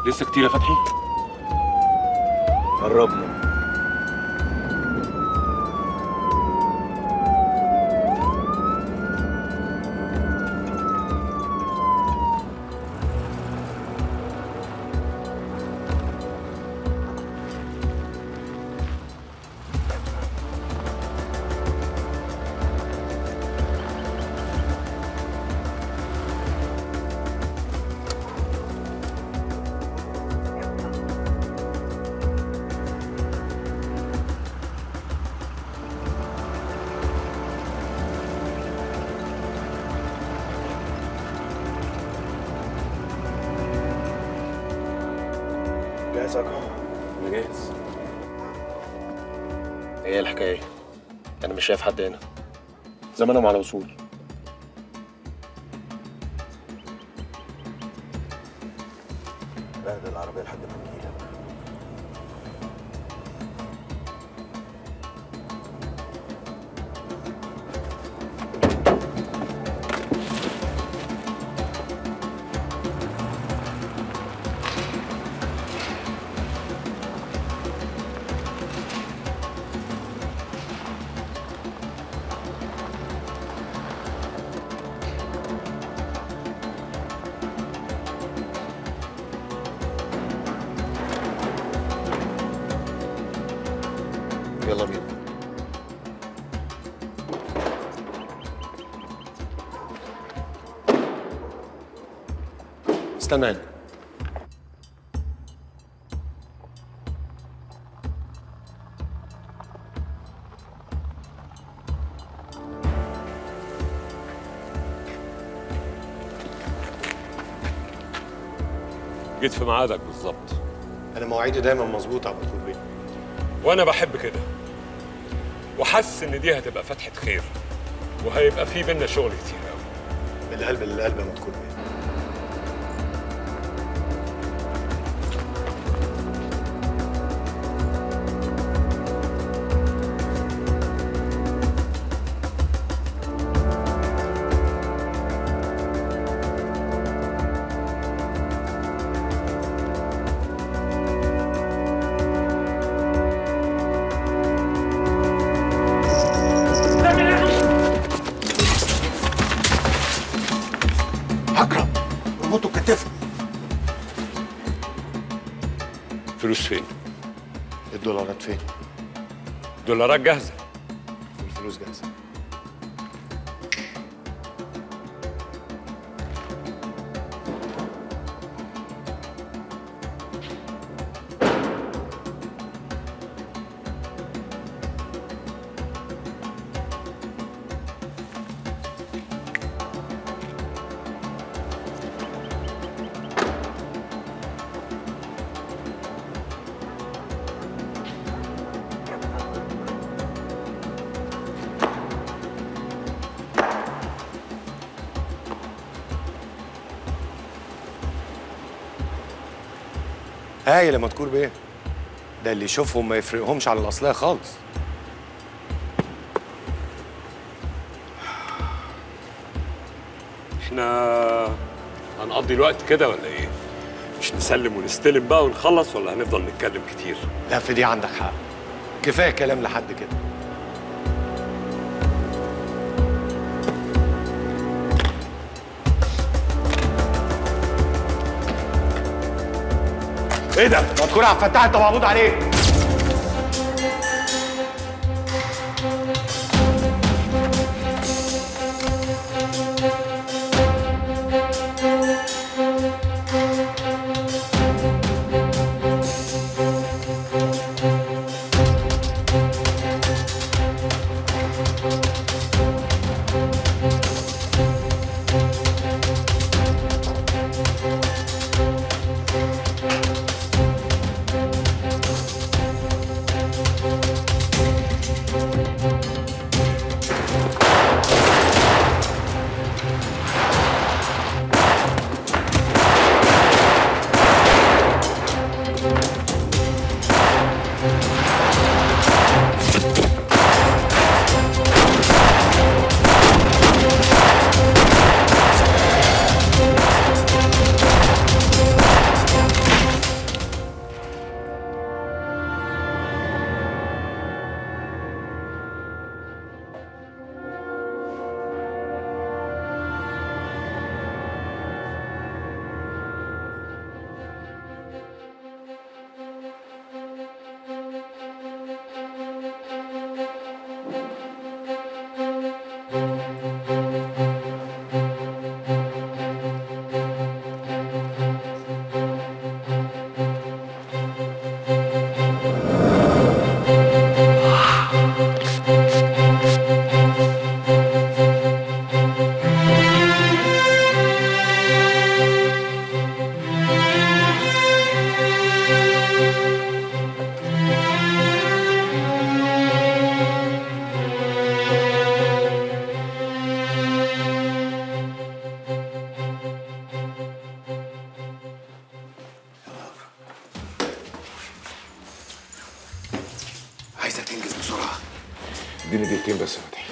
لسه كتير يا فتحي قربنا جاهز يا اكرم انا جاهز ايه الحكايه انا مش شايف حد هنا زمانهم على وصول بعد العربيه لحد ما نجيلك يلا بينا استنى هنا جيت في ميعادك بالظبط انا مواعيدي دايما مظبوطه على طول بيه وانا بحب كده وحاسس ان دي هتبقى فتحه خير وهيبقى في بينا شغل كتير قوي من القلب للقلب يا مدكور بيه اكرم اربطه بكتفه فلوس فين الدولارات فين دولارات جاهزه والفلوس جاهزه هايل يا مدكور بيه ده اللي يشوفهم ما يفرقهمش عن الاصليه خالص احنا هنقضي الوقت كده ولا ايه مش نسلم ونستلم بقى ونخلص ولا هنفضل نتكلم كتير لا في دي عندك حق كفايه كلام لحد كده ايه ده؟ مدكور عبد الفتاح انت مقبوض عليه اديني دقيقتين بس يا فتحي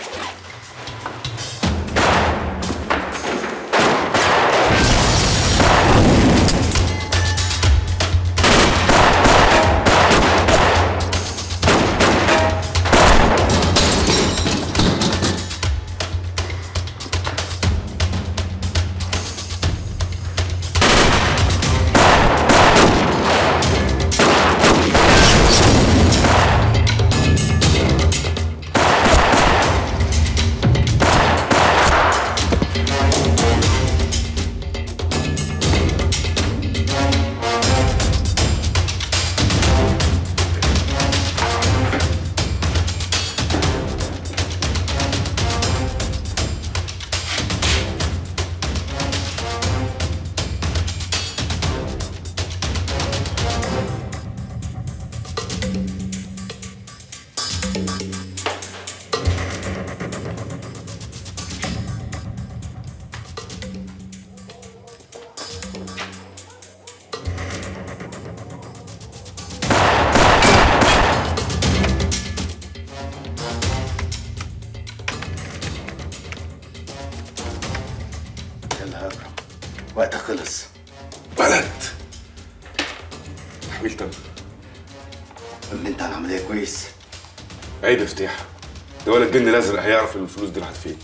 يلا يا اكرم وقتك خلص بلد تحويل تم قول لي انت على العمليه كويس عيد افتتاح ده ولا الجن الازرق هيعرف الفلوس دي راحت فين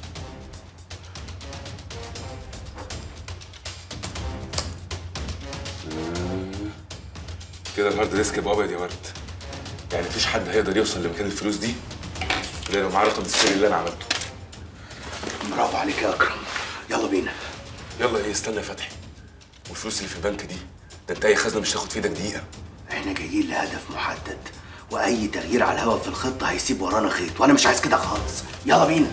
آه، كده الهارد ديسك يبقى ابيض يا ورد يعني مفيش حد هيقدر يوصل لمكان الفلوس دي الا لو معاه رقم السري اللي انا عملته برافو عليك يا اكرم يلا بينا يلا ايه استنى يا فتحي والفلوس اللي في البنك دي ده انت اي خزنه مش هتاخد في ايدك دقيقه احنا جايين لهدف محدد واي تغيير على الهوا في الخطه هيسيب ورانا خيط وانا مش عايز كده خالص يلا بينا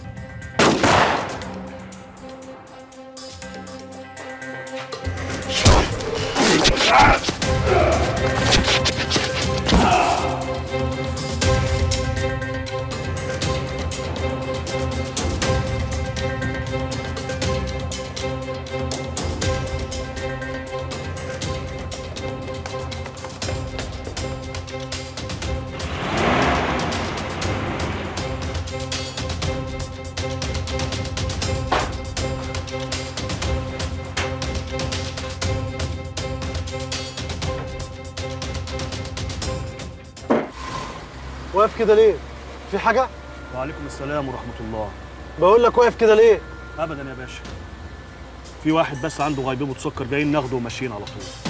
واقف كده ليه؟ في حاجة؟ وعليكم السلام ورحمة الله بقول لك واقف كده ليه؟ أبدا يا باشا في واحد بس عنده غيبوبة سكر جايين ناخده وماشيين على طول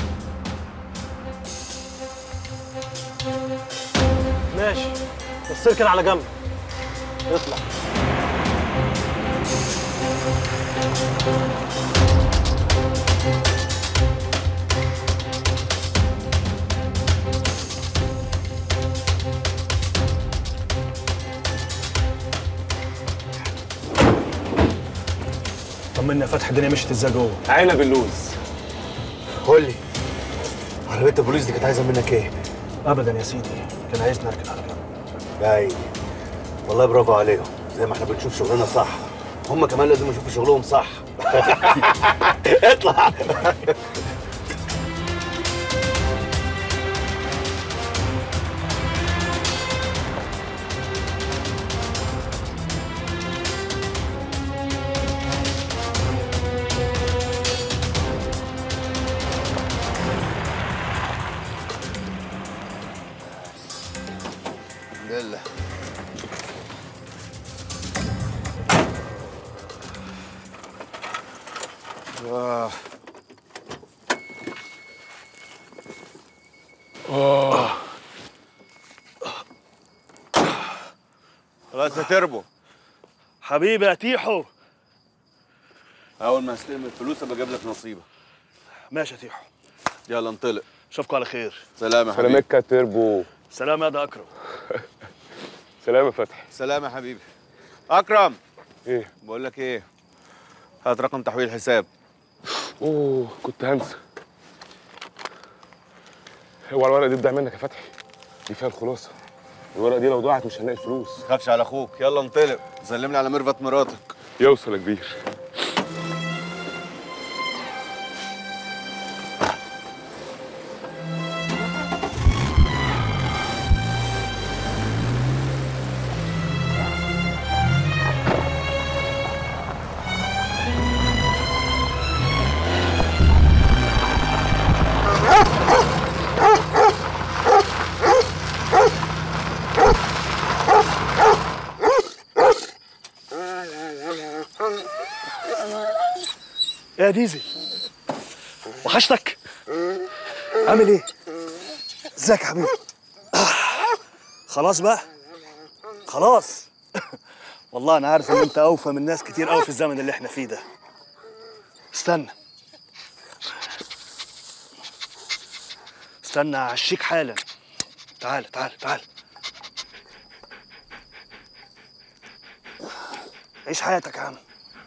ماشي بس اركن على جنب اطلع طمنا يا فتحي الدنيا مشيت ازاي جوه عنب اللوز قول لي عربية البوليس دي كانت عايزة منك ايه؟ ابدا يا سيدي كان عايزني اركن على جنب باين والله برافو عليهم زي ما احنا بنشوف شغلنا صح هم كمان لازم يشوفوا شغلهم صح اطلع الحمد لله خلاص يا تربو حبيبي يا تيحو اول ما استلم الفلوس ابقى اجيب لك نصيبك ماشي يا تيحو يلا انطلق اشوفكم على خير سلام يا حبيبي سلامك يا تربو سلام يا ده أكرم سلام يا فتحي سلام يا حبيبي اكرم ايه بقول لك ايه هات رقم تحويل الحساب اوه كنت هنسى هو الورقه دي تضيع منك يا فتحي دي فيها الخلاصه الورقه دي لو ضاعت مش هنلاقي فلوس تخافش على اخوك يلا انطلق سلم لي على ميرفت مراتك يوصل يا كبير يا ديزل وحشتك عامل ايه ازيك يا حبيبي آه، خلاص بقى خلاص والله انا عارف ان انت اوفى من ناس كتير قوي في الزمن اللي احنا فيه ده استنى استنى هعشيك حالا تعال تعال تعال عيش حياتك يا عم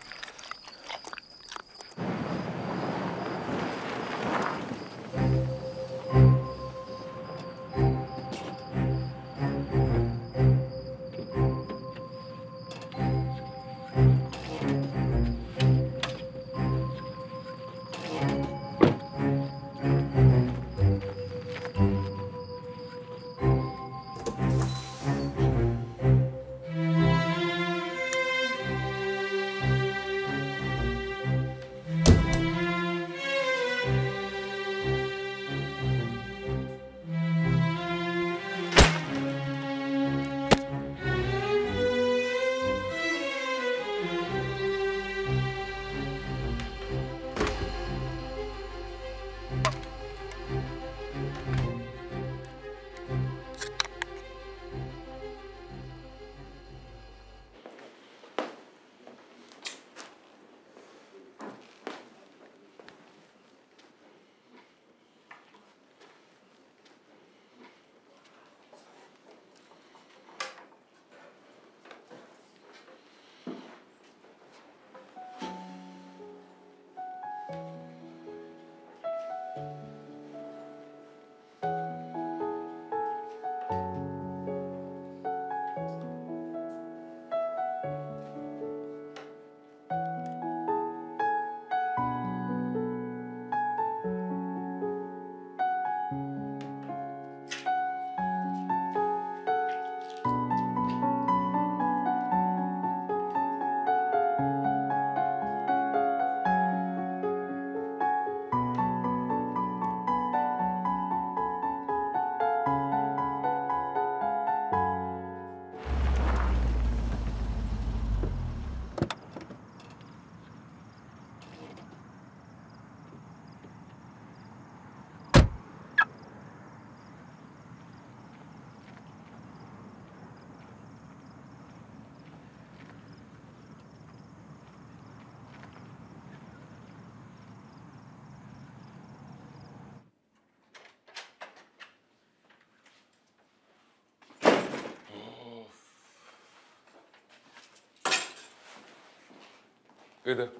ايه ده؟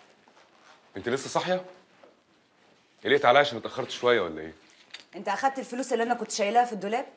انت لسه صاحيه؟ قلقت عليا عشان اتاخرت شويه ولا ايه؟ انت اخدت الفلوس اللي انا كنت شايلاها في الدولاب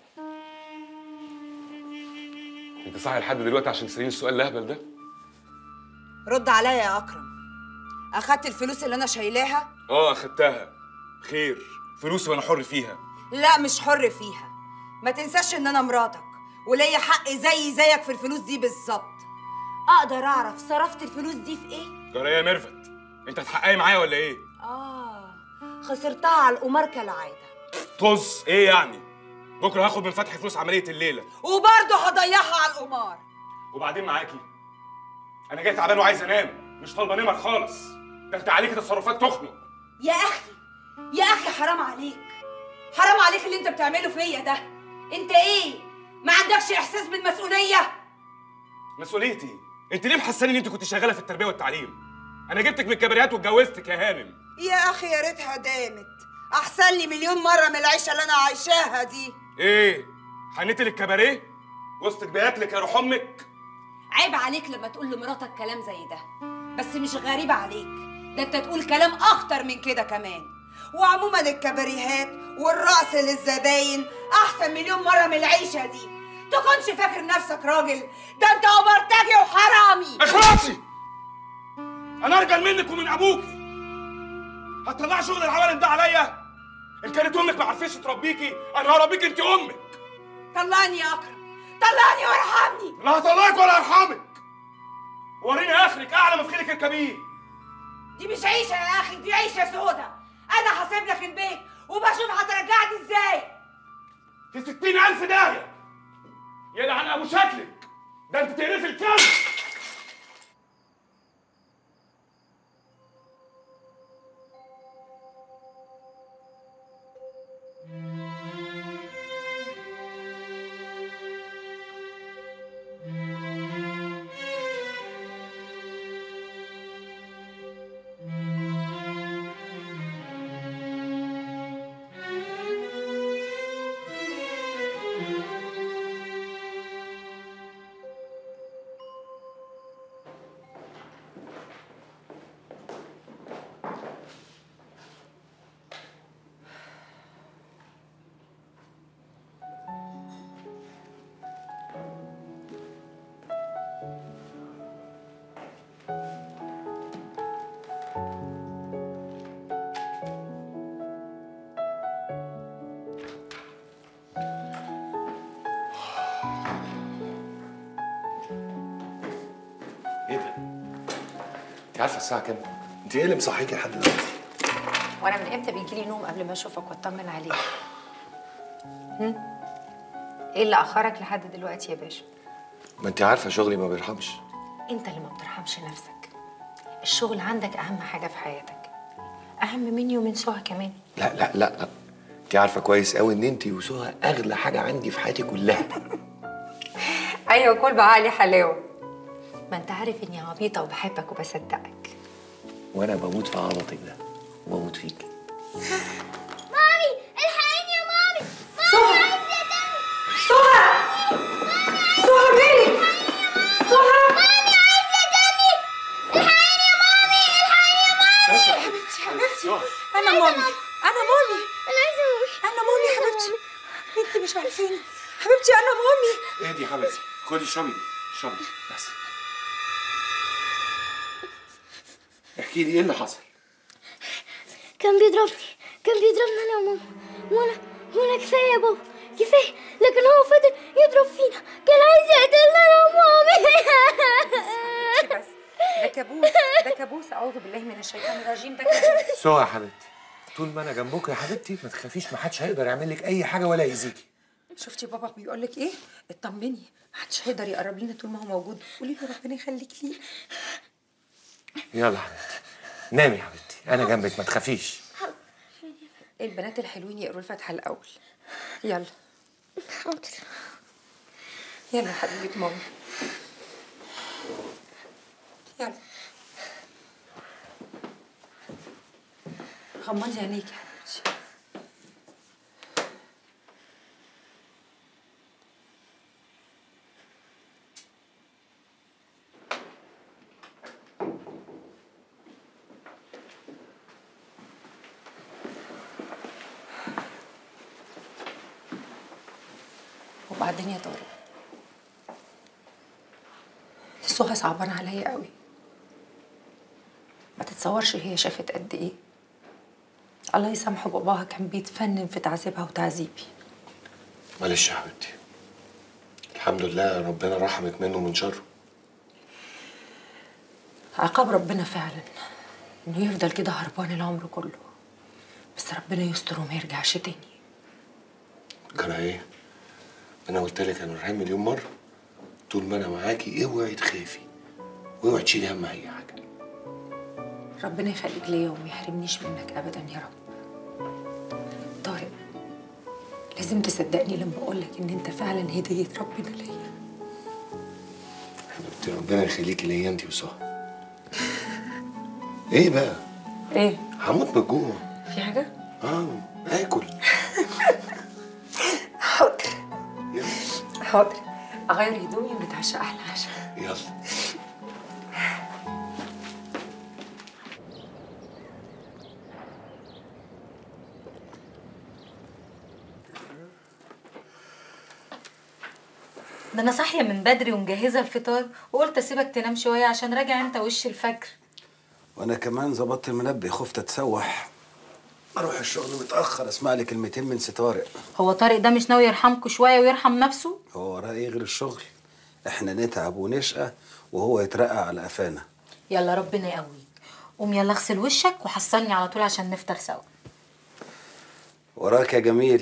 انت صاحيه لحد دلوقتي عشان تساليني السؤال الاهبل ده؟ رد عليا يا اكرم اخدت الفلوس اللي انا شايلاها اه اخدتها خير فلوسي وانا حر فيها لا مش حر فيها ما تنساش ان انا مراتك وليا حق زي زيك في الفلوس دي بالظبط اقدر اعرف صرفت الفلوس دي في ايه جرى يا ميرفت انت هتحققي معايا ولا ايه؟ اه خسرتها على القمار كالعاده طز ايه يعني؟ بكره هاخد من فتحي فلوس عمليه الليله وبرضه هضيعها على القمار وبعدين معاكي انا جاي تعبان وعايز انام مش طالبه نمر خالص ده انت عليكي تصرفات تخنق يا اخي يا اخي حرام عليك حرام عليك اللي انت بتعمله فيا ده انت ايه ما عندكش احساس بالمسؤوليه مسؤوليتي انت ليه محساني ان انت كنت شغاله في التربيه والتعليم انا جبتك من الكباريات واتجوزتك يا هانم يا اخي يا ريتها دامت احسن لي مليون مره من العيشه اللي انا عايشاها دي ايه حنيتي للكباريه وسطك بياكلك يا روح امك عيب عليك لما تقول لمراتك كلام زي ده بس مش غريب عليك ده انت تقول كلام اخطر من كده كمان وعموما الكباريهات والرقص للزباين احسن مليون مره من العيشه دي تكونش فاكر نفسك راجل ده انت اوبرتاجي وحرامي اخلصي انا ارجل منك ومن ابوكي هتطلعي شغل العوالم ده عليا ان كانت امك ما عرفتش تربيكي انا هربيك انت امك طلعني يا اكرم طلعني وارحمني لا هطلعك ولا ارحمك وريني اخرك اعلى مفخلك الكبير دي مش عيشه يا اخي دي عيشه سودا انا هسيب لك البيت وبشوف هترجعني ازاي في ستين ألف داهية يلعن أبو شكلك ده أنت تقرفي الكلب انت عارفه الساعه كام انت ايه اللي مصحيكي لحد دلوقتي وانا من امتى بيجي لي نوم قبل ما اشوفك واطمن عليك هم؟ ايه اللي اخرك لحد دلوقتي يا باشا ما انت عارفه شغلي ما بيرحمش انت اللي ما بترحمش نفسك الشغل عندك اهم حاجه في حياتك اهم مني ومن سهى كمان لا لا لا لا انت عارفه كويس قوي ان انت وسهى اغلى حاجه عندي في حياتي كلها ايوه كل بعقلي حلاوه ما انت عارف اني عبيطه وبحبك وبصدقك وانا بموت في عبطك ده وبموت فيك مامي الحقيني يا مامي سهى سهى سهى مالك سهى مامي عايزة دمي الحقيني يا مامي الحقيني يا مامي حبيبتي حبيبتي انا مامي انا مامي انا عايزة مامي انا مامي يا حبيبتي انت مش عارفين حبيبتي انا مامي اهدي يا حبيبتي خدي اشربي اشربي بس احكي لي ايه اللي حصل كان بيضربني كان بيضربني انا وماما وانا وانا كفايه يا بابا كفايه لكن هو فضل يضرب فينا كان عايز يقتلنا انا ومامي بس ده كابوس ده كابوس اعوذ بالله من الشيطان الرجيم ده كابوس سهى يا حبيبتي طول ما انا جنبك يا حبيبتي ما تخافيش ما حدش هيقدر يعمل لك اي حاجه ولا يأذيكي شفتي بابا بيقول لك ايه اطمني محدش هيقدر يقرب لنا طول ما هو موجود قولي له ربنا يخليك لي يلا يا حبيبتي نامي يا حبيبتي انا جنبك ما تخافيش البنات الحلوين يقروا الفاتحه الاول يلا حاضر يلا يا حبيبه ماما يلا غمضي عينيك يا حبيبتي وبعدين يا طارق سهى صعبانة عليا قوي ما تتصورش هي شافت قد ايه الله يسامحه باباها كان بيتفنن في تعذيبها وتعذيبي معلش يا حبيبتي الحمد لله ربنا رحمك منه من شره عقاب ربنا فعلا انه يفضل كده هربان العمر كله بس ربنا يستر وما يرجعش تاني كان ايه انا قلت لك يا نورهان مليون مره طول ما انا معاكي اوعي تخافي واوعي تشيلي هم اي حاجه ربنا يخليك ليا وما يحرمنيش منك ابدا يا رب طارق لازم تصدقني لما اقول لك ان انت فعلا هديه ربنا ليا حبيبتي ربنا يخليكي ليا انت وسهى ايه بقى ايه هموت من الجوع في حاجه اه اكل حاضر حاضر اغير هدومي ونتعشى احلى عشاء يلا ده انا صاحيه من بدري ومجهزه الفطار وقلت اسيبك تنام شويه عشان راجع انت وش الفجر وانا كمان ظبطت المنبه خفت اتسوح اروح الشغل متاخر اسمع لي كلمتين من سي طارق هو طارق ده مش ناوي يرحمكوا شويه ويرحم نفسه هو وراه ايه غير الشغل احنا نتعب ونشقى وهو يترقى على قفانا يلا ربنا يقويك قوم يلا اغسل وشك وحصلني على طول عشان نفطر سوا وراك يا جميل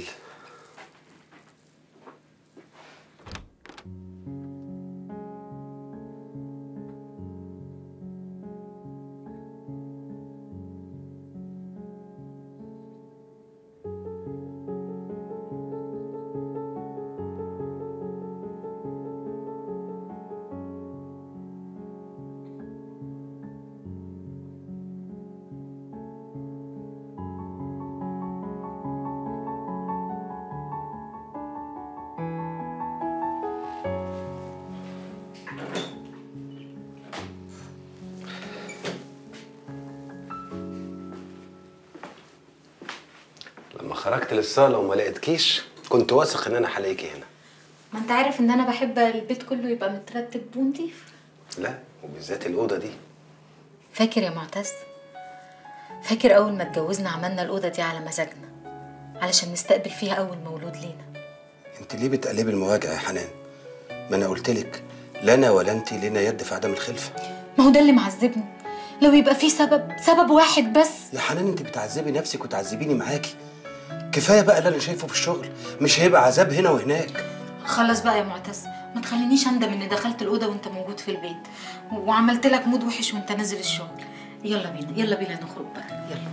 لما خرجت للصاله وما لقيتكيش كنت واثق ان انا هلاقيكي هنا ما انت عارف ان انا بحب البيت كله يبقى مترتب ونضيف لا وبالذات الاوضه دي فاكر يا معتز فاكر اول ما اتجوزنا عملنا الاوضه دي على مزاجنا علشان نستقبل فيها اول مولود لينا انت ليه بتقلبي المواجع يا حنان ما انا قلت لك لا انا ولا انت لنا يد في عدم الخلفه ما هو ده اللي معذبني لو يبقى في سبب سبب واحد بس يا حنان انت بتعذبي نفسك وتعذبيني معاكي كفايه بقى اللي انا شايفه في الشغل مش هيبقى عذاب هنا وهناك خلاص بقى يا معتز ما تخلينيش اندم اني دخلت الاوضه وانت موجود في البيت وعملت لك مود وحش وانت نازل الشغل يلا بينا يلا بينا نخرج بقى يلا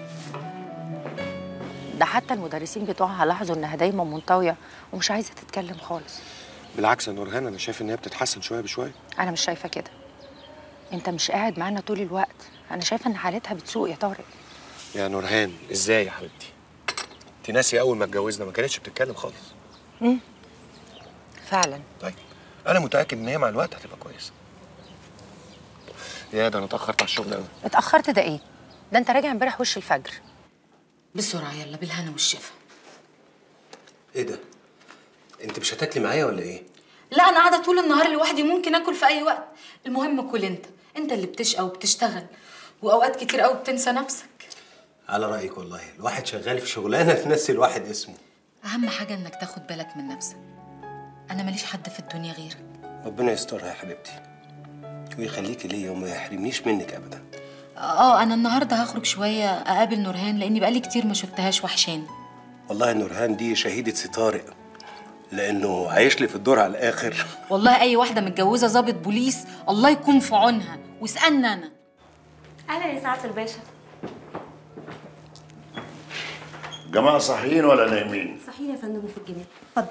ده حتى المدرسين بتوعها لاحظوا انها دايما منطويه ومش عايزه تتكلم خالص بالعكس يا نورهان انا شايف ان هي بتتحسن شويه بشويه انا مش شايفه كده انت مش قاعد معانا طول الوقت انا شايفه ان حالتها بتسوء يا طارق يا نورهان ازاي يا حبيبتي انت ناسي اول ما اتجوزنا ما كانتش بتتكلم خالص امم فعلا طيب انا متاكد ان هي مع الوقت هتبقى كويسه يا ده انا اتاخرت على الشغل قوي اتاخرت ده ايه ده انت راجع امبارح وش الفجر بسرعه يلا بالهنا والشفا ايه ده انت مش هتاكلي معايا ولا ايه لا انا قاعده طول النهار لوحدي ممكن اكل في اي وقت المهم كل انت انت اللي بتشقى وبتشتغل واوقات كتير قوي بتنسى نفسك على رايك والله الواحد شغال في شغلانه تنسي الواحد اسمه اهم حاجه انك تاخد بالك من نفسك انا ماليش حد في الدنيا غيرك ربنا يسترها يا حبيبتي ويخليكي ليا وما يحرمنيش منك ابدا اه انا النهارده هخرج شويه اقابل نورهان لاني بقالي كتير ما شفتهاش وحشاني والله نورهان دي شهيده سي طارق لانه عايش لي في الدور على الاخر والله اي واحده متجوزه ضابط بوليس الله يكون في عونها واسالني انا اهلا يا سعاده الباشا جماعة صاحيين ولا نايمين؟ صحيح يا فندم في الجنينه اتفضل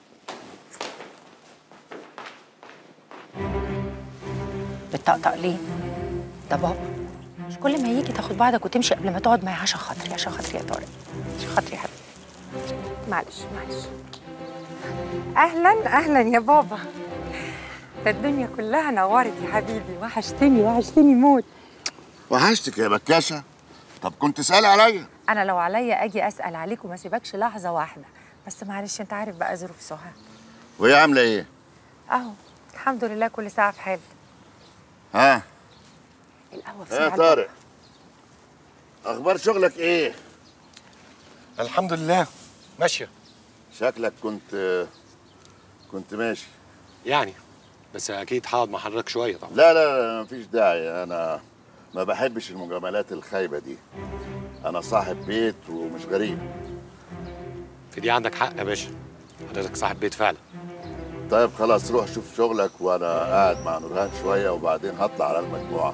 بتطقطق ليه ده بابا مش كل ما يجي تاخد بعضك وتمشي قبل ما تقعد معايا عشان خاطري عشان خاطري يا طارق عشان خاطري يا حبيبي معلش معلش اهلا اهلا يا بابا ده الدنيا كلها نورت يا حبيبي وحشتني وحشتني موت وحشتك يا بكاشة طب كنت تسألي عليا انا لو عليا اجي اسال عليك وما سيبكش لحظه واحده بس معلش انت عارف بقى ظروف سهى وهي عاملة ايه؟ اهو الحمد لله كل ساعه في حال ها؟ القهوه في ايه يا ساعة طارق؟ أخبار شغلك ايه؟ الحمد لله ماشيه شكلك كنت كنت ماشي يعني بس اكيد هقعد مع حضرتك شويه طبعا لا لا لا مفيش داعي أنا ما بحبش المجاملات الخايبة دي أنا صاحب بيت ومش غريب في دي عندك حق يا باشا حضرتك صاحب بيت فعلا طيب خلاص روح شوف شغلك وأنا قاعد مع نورهان شوية وبعدين هطلع على المجموعة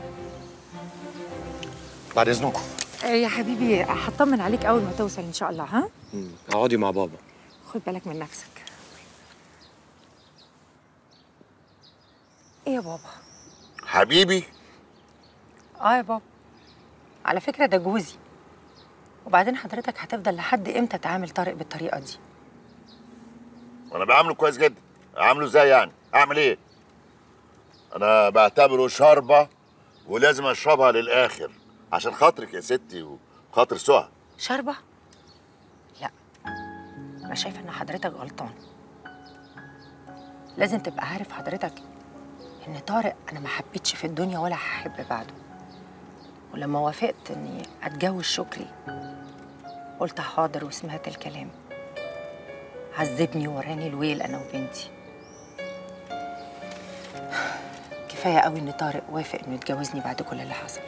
بعد اذنكم يا حبيبي هطمن عليك اول ما توصل ان شاء الله ها اقعدي مع بابا خد بالك من نفسك ايه يا بابا حبيبي اه يا بابا على فكره ده جوزي وبعدين حضرتك هتفضل لحد امتى تعامل طارق بالطريقه دي وانا بعامله كويس جدا اعامله ازاي يعني اعمل ايه انا بعتبره شاربه ولازم اشربها للاخر عشان خاطرك يا ستي وخاطر سهى شاربه لا انا شايفه ان حضرتك غلطان لازم تبقى عارف حضرتك ان طارق انا ما حبيتش في الدنيا ولا هحب بعده ولما وافقت اني اتجوز شكري قلت حاضر وسمعت الكلام عذبني وراني الويل انا وبنتي كفايه قوي ان طارق وافق انه يتجوزني بعد كل اللي حصل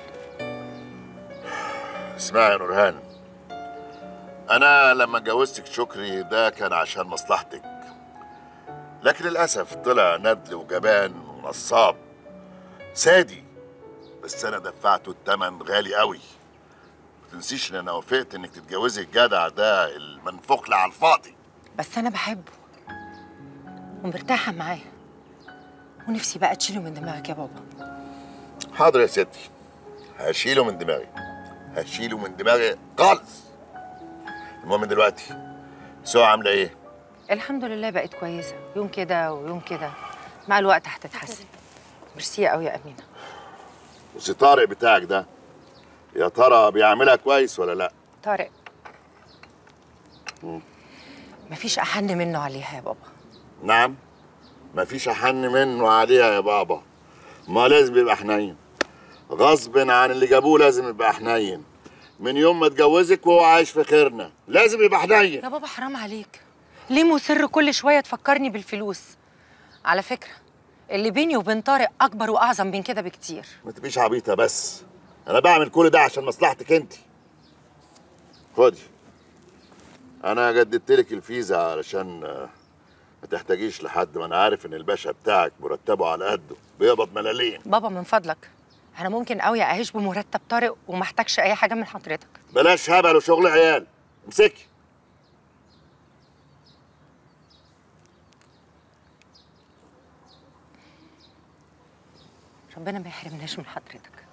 اسمعي يا نورهان انا لما اتجوزتك شكري ده كان عشان مصلحتك لكن للاسف طلع ندل وجبان ونصاب سادي بس انا دفعته الثمن غالي قوي ما تنسيش ان انا وافقت انك تتجوزي الجدع ده المنفوخ على الفاضي بس انا بحبه ومرتاحه معاه ونفسي بقى تشيله من دماغك يا بابا حاضر يا ستي هشيله من دماغي هشيله من دماغي خالص المهم دلوقتي سوى عامله ايه الحمد لله بقت كويسه يوم كده ويوم كده مع الوقت هتتحسن ميرسي قوي يا امينه وسي طارق بتاعك ده يا ترى بيعملها كويس ولا لا طارق مم. مفيش احن منه عليها يا بابا نعم مفيش احن منه عليها يا بابا ما لازم يبقى حنين غصب عن اللي جابوه لازم يبقى حنين من يوم ما اتجوزك وهو عايش في خيرنا لازم يبقى حنين يا بابا حرام عليك ليه مصر كل شويه تفكرني بالفلوس على فكره اللي بيني وبين طارق اكبر واعظم من كده بكتير ما تبقيش عبيطه بس انا بعمل كل ده عشان مصلحتك انت خدي انا جددت لك الفيزا علشان آه، ما تحتاجيش لحد ما انا عارف ان الباشا بتاعك مرتبه على قده بيقبض ملالين بابا من فضلك انا ممكن قوي اعيش بمرتب طارق وما احتاجش اي حاجه من حضرتك بلاش هبل وشغل عيال امسكي ربنا ما يحرمناش من حضرتك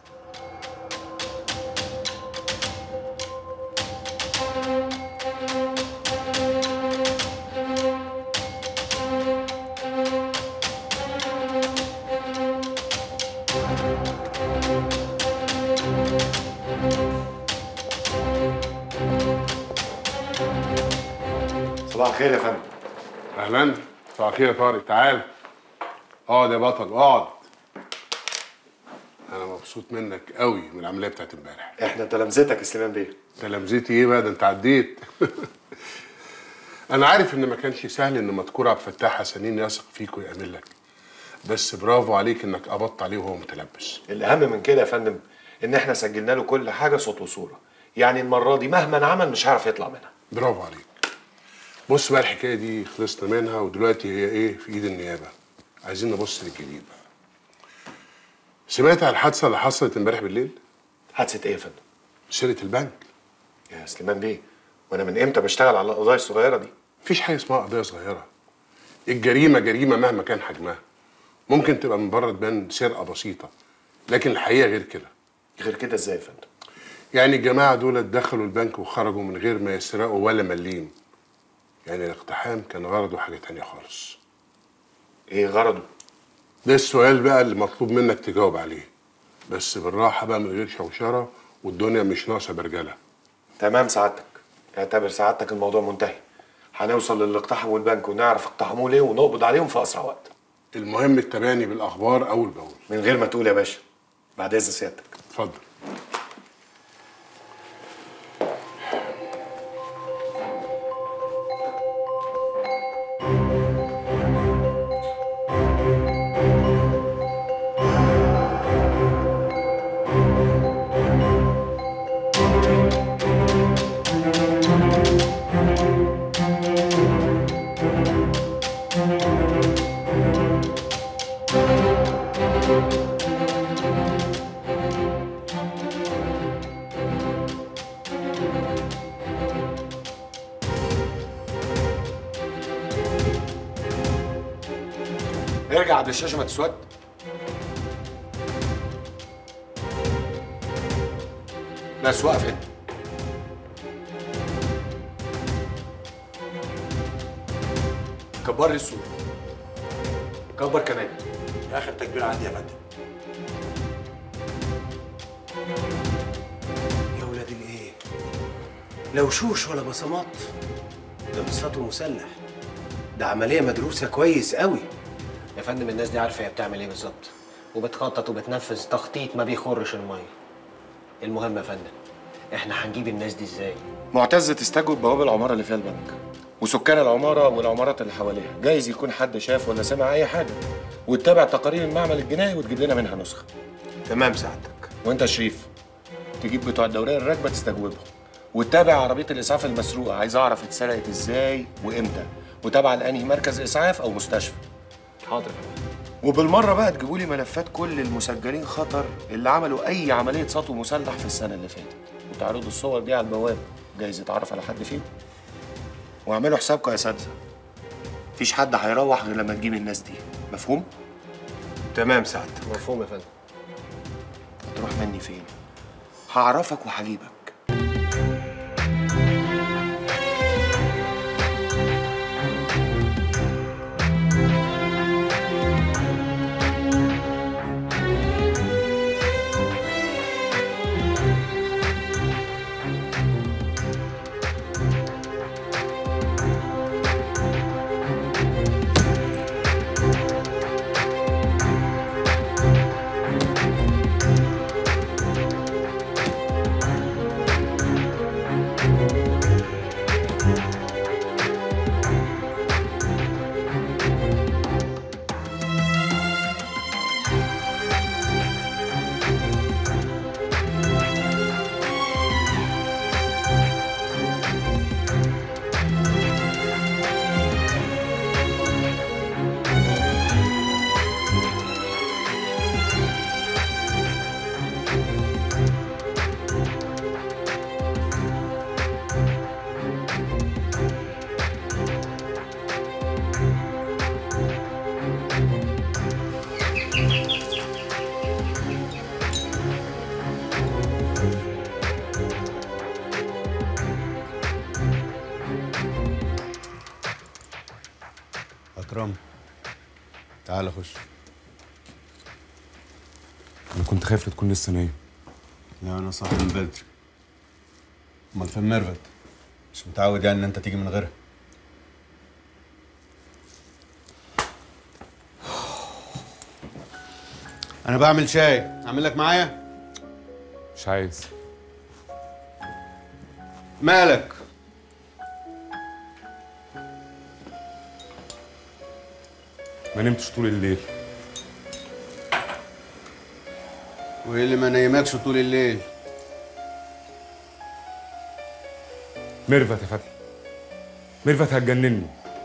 صباح الخير يا فندم اهلا صباح الخير يا طارق تعال اقعد يا بطل اقعد انا مبسوط منك قوي من العمليه بتاعت امبارح احنا تلامذتك يا سليمان بيه تلامذتي ايه بقى ده انت عديت انا عارف ان ما كانش سهل ان مذكور عبد الفتاح حسنين يثق فيك ويأمن لك بس برافو عليك انك قبضت عليه وهو متلبس الاهم من كده يا فندم ان احنا سجلنا له كل حاجه صوت وصوره يعني المره دي مهما عمل مش هيعرف يطلع منها برافو عليك بص بقى الحكايه دي خلصنا منها ودلوقتي هي ايه في ايد النيابه عايزين نبص للجديد بقى سمعت عن الحادثه اللي حصلت امبارح بالليل حادثه ايه يا فندم سرقه البنك يا سليمان بيه وانا من امتى بشتغل على القضايا الصغيره دي مفيش حاجه اسمها قضيه صغيره الجريمه جريمه مهما كان حجمها ممكن تبقى من بره تبان سرقه بسيطه لكن الحقيقه غير كده غير كده ازاي يا فندم يعني الجماعه دول دخلوا البنك وخرجوا من غير ما يسرقوا ولا مليم يعني الاقتحام كان غرضه حاجه تانية خالص ايه غرضه ده السؤال بقى اللي مطلوب منك تجاوب عليه بس بالراحه بقى من غير شوشره والدنيا مش ناقصه برجله تمام سعادتك اعتبر سعادتك الموضوع منتهي هنوصل للي اقتحموا البنك ونعرف اقتحموه ليه ونقبض عليهم في اسرع وقت المهم التباني بالاخبار اول باول من غير ما تقول يا باشا بعد اذن سيادتك اتفضل ارجع عبد الشاشه ما تسود بس وقف هنا كبر لي الصوره كبر كمان اخر تكبير عندي يا فندم يا ولاد الايه لا وشوش ولا بصمات ده بساطه مسلح ده عمليه مدروسه كويس قوي يا فندم الناس دي عارفه هي بتعمل ايه بالظبط وبتخطط وبتنفذ تخطيط ما بيخرش الميه المهم يا فندم احنا هنجيب الناس دي ازاي معتز تستجوب بواب العماره اللي فيها البنك وسكان العماره والعمارات اللي حواليها جايز يكون حد شاف ولا سمع اي حاجه وتتابع تقارير المعمل الجنائي وتجيب لنا منها نسخه تمام سعادتك وانت يا شريف تجيب بتوع الدوريه الراكبه تستجوبهم وتتابع عربيه الاسعاف المسروقه عايز اعرف اتسرقت ازاي وامتى وتابع لانهي مركز اسعاف او مستشفى حاضر وبالمره بقى تجيبوا لي ملفات كل المسجلين خطر اللي عملوا اي عمليه سطو مسلح في السنه اللي فاتت وتعرضوا الصور دي على البوابه جايز يتعرف على حد فيهم واعملوا حسابكم يا اساتذه مفيش حد هيروح غير لما تجيب الناس دي مفهوم تمام سعادتك مفهوم يا فندم هتروح مني فين هعرفك وهجيبك تعال خش انا كنت خايف لا تكون لسه نايم لا انا صاحي من بدري امال فين ميرفت مش متعود يعني ان انت تيجي من غيرها انا بعمل شاي اعمل لك معايا مش عايز مالك ما نمتش طول الليل وايه اللي ما نايمكش طول الليل ميرفت يا فتحي ميرفت هتجنني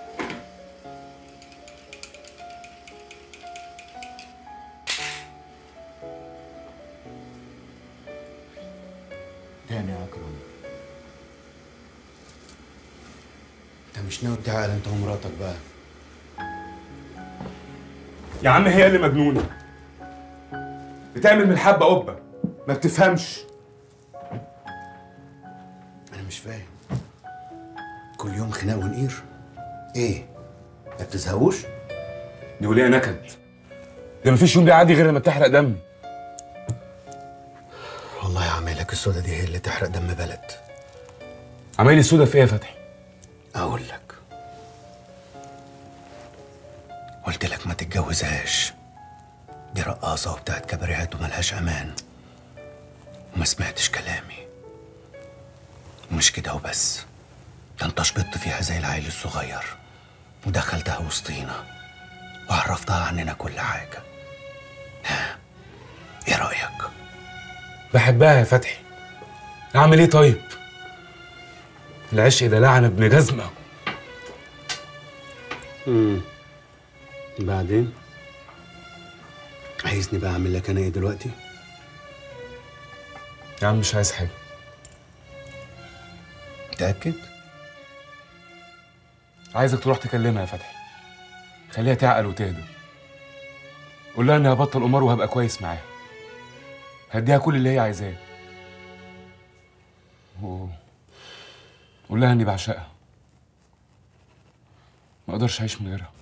تاني يا اكرم انت مش ناوي تعال انت ومراتك بقى يا عم هي اللي مجنونه بتعمل من حبه قبه ما بتفهمش انا مش فاهم كل يوم خناق ونقير ايه ما بتزهقوش دي وليه نكد ده مفيش يوم بيعدي غير لما بتحرق دمي والله يا عمالك السودا دي هي اللي تحرق دم بلد عمايلي السودا في ايه يا فتحي اقول لك قلت لك ما تتجوزهاش دي رقاصة وبتاعت كباريهات وملهاش أمان وما سمعتش كلامي ومش كده وبس ده انت شبطت فيها زي العيل الصغير ودخلتها وسطينا وعرفتها عننا كل حاجة ها ايه رأيك؟ بحبها يا فتحي اعمل ايه طيب العشق ده لعنه ابن جزمه امم بعدين عايزني بقى اعمل لك انا ايه دلوقتي؟ يا عم مش عايز حاجه متأكد؟ عايزك تروح تكلمها يا فتحي خليها تعقل وتهدى قول لها اني هبطل قمار وهبقى كويس معاها هديها كل اللي هي عايزاه و- قول لها اني بعشقها ما اقدرش اعيش من غيرها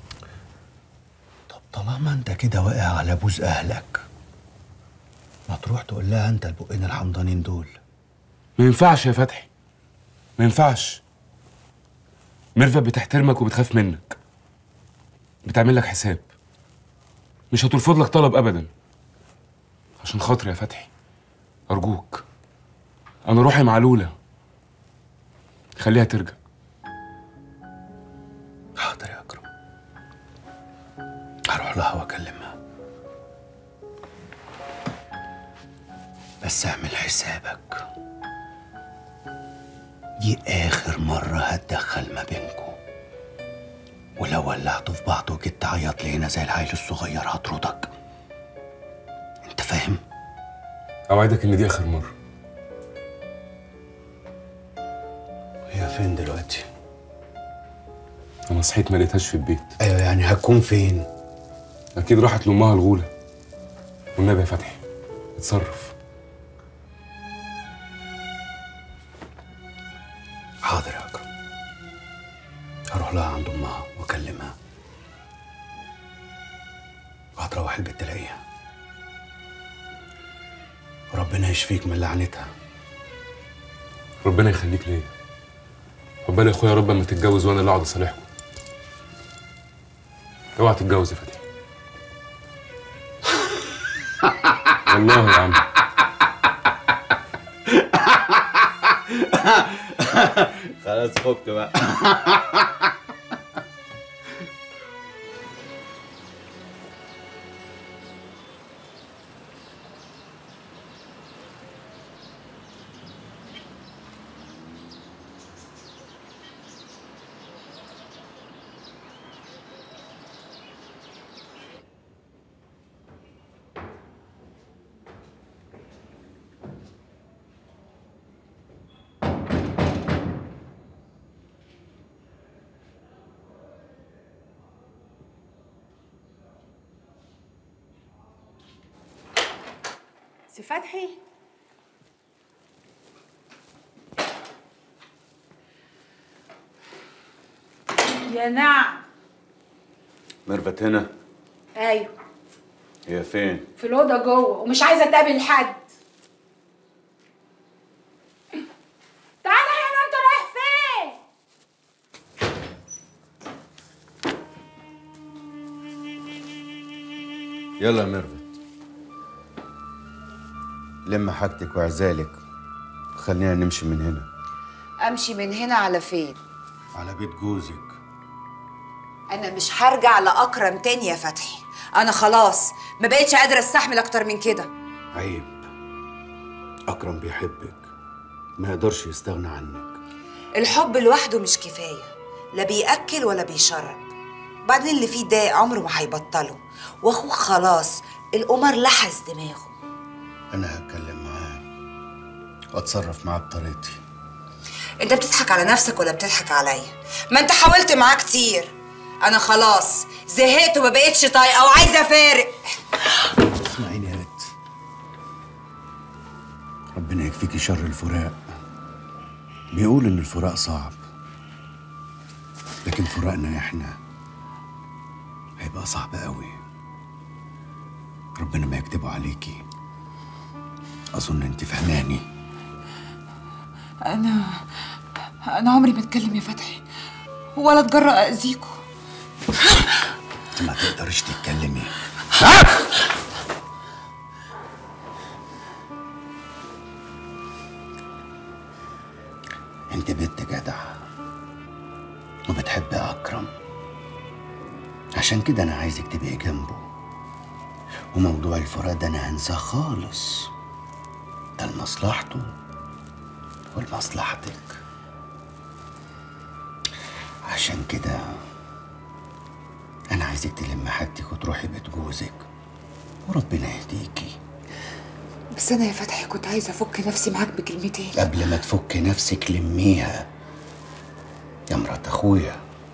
طالما انت كده واقع على بوز اهلك ما تروح تقول لها انت البقين الحمضانين دول ما ينفعش يا فتحي ما ينفعش ميرفت بتحترمك وبتخاف منك بتعمل لك حساب مش هترفض لك طلب ابدا عشان خاطري يا فتحي ارجوك انا روحي معلوله خليها ترجع حاضر يا اكرم هروح لها واكلمها بس اعمل حسابك دي اخر مرة هتدخل ما بينكم ولو ولعتوا في بعض وجيت تعيط لي هنا زي العيل الصغير هطردك انت فاهم؟ اوعدك ان دي اخر مره هي فين دلوقتي؟ انا صحيت ما لقيتهاش في البيت ايوه يعني هتكون فين؟ اكيد راحت لامها الغوله والنبي يا فتحي اتصرف حاضر يا اكرم هروح لها عند امها واكلمها وهتروح البيت تلاقيها وربنا يشفيك من لعنتها ربنا يخليك ليا عقبال يا اخويا يا رب اما تتجوز وانا اللي اقعد اصالحكم اوعى تتجوز يا فتحي والله يا عم خلاص فكت بقى سي فتحي يا نعم ميرفت هنا ايوه هي فين؟ في الاوضه جوه ومش عايزه اتقابل حد تعالى هنا انت رايح فين يلا يا ميرفت لم حاجتك وعزالك وخلينا نمشي من هنا امشي من هنا على فين على بيت جوزك انا مش هرجع لاكرم تاني يا فتحي انا خلاص ما بقتش قادره استحمل اكتر من كده عيب أكرم بيحبك ما يقدرش يستغنى عنك الحب لوحده مش كفايه لا بياكل ولا بيشرب بعدين اللي فيه ده عمره ما هيبطله واخوك خلاص القمر لحس دماغه أنا هتكلم معاه وأتصرف معاه بطريقتي انت بتضحك على نفسك ولا بتضحك عليا ما انت حاولت معاه كتير انا خلاص زهقت وما بقتش طايقه وعايزه افارق اسمعيني يا ريت ربنا يكفيكي شر الفراق بيقول إن الفراق صعب لكن فراقنا إحنا هيبقى صعب قوي ربنا ما يكتبه عليكي أظن أنت فهماني انا انا عمري ما اتكلم يا فتحي ولا اتجرأ اذيكوا أنت ما تقدريش تتكلمي انت بنت جدعة وبتحبي أكرم عشان كده أنا عايزك تبقي جنبه وموضوع الفراق ده أنا هنساه خالص ده لمصلحته ولمصلحتك عشان كده أنا عايزك تلم حاجتك وتروحي بيت جوزك وربنا يهديكي بس انا يا فتحي كنت عايزه افك نفسي معاك بكلمتين قبل ما تفكي نفسك لميها يا مرات أخويا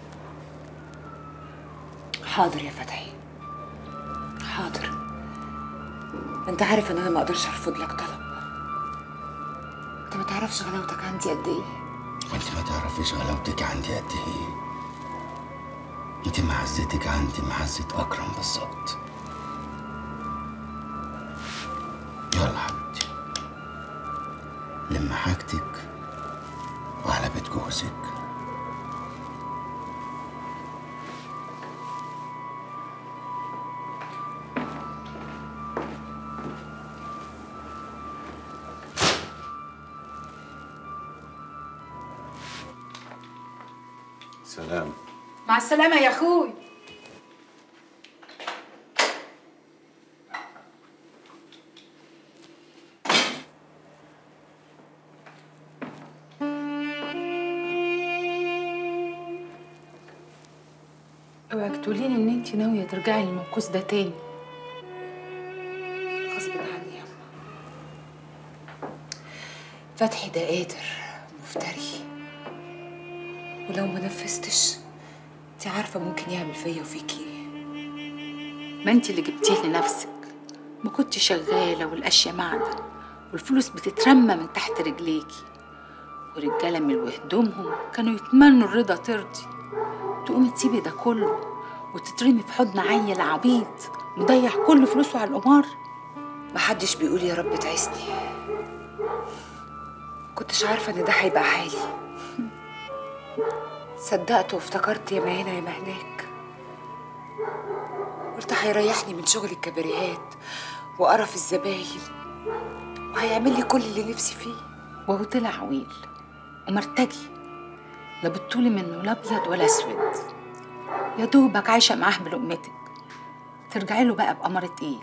حاضر يا فتحي حاضر انت عارف ان انا ما اقدرش ارفض لك طلب انت ما تعرفش غلاوتك عندي قد ايه وانت ما تعرفيش غلاوتك عندي قد ايه انت معزتك عندي معزة أكرم بالظبط يلا حبيبتي لم حاجتك وعلى بيت جوزك سلام مع السلامه يا اخوي اوعك تقولي لي ان انت ناويه ترجعي للموقوس ده تاني غصب عني يا فتحي ده قادر مفتري ولو ما نفذتش انت عارفه ممكن يعمل فيا وفيكي ايه ما انت اللي جبتيه لنفسك ما كنت شغاله والاشياء معدن والفلوس بتترمى من تحت رجليكي ورجاله من وهدومهم كانوا يتمنوا الرضا ترضي تقومي تسيبي ده كله وتترمي في حضن عيل عبيط مضيع كل فلوسه على القمار محدش بيقول يا رب تعسني كنتش عارفه ان ده هيبقى حالي صدقت وافتكرت يا ما هنا يا ما هناك قلت هيريحني من شغل الكباريهات وقرف الزباين وهيعمل لي كل اللي نفسي فيه وهو طلع عويل ومرتجي لا بالطول منه لا ابيض ولا اسود يا دوبك عايشه معاه بلقمتك ترجعي له بقى بقمر تقيل